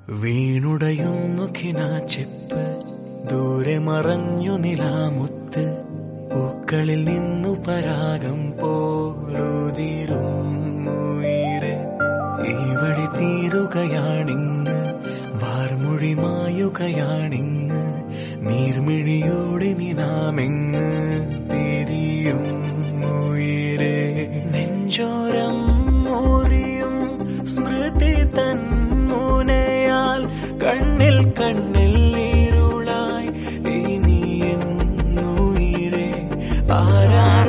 വീണുടയുന്നു ഖിനാച്ചെപ്പ് ദൂരെ മറഞ്ഞു നിലാമുത്ത് പൂക്കളിൽ നിന്നു പരാഗം പോലുതിരും ഉയിരെ ഈ വഴി തീരുകയാണിങ്ങ് വാർമൊഴി മായുകയാണിങ്ങ് നീർമിഴിയോടെ നിനാമെങ്ങ് തിരിയും ഉയിരെ നെഞ്ചോരം മുറിയും സ്മൃതി തൻ മുനയാൽ കണ്ണിൽ കണ്ണിൽ ഇരുളായി ഇനി എന്നുയിരെ ആരാ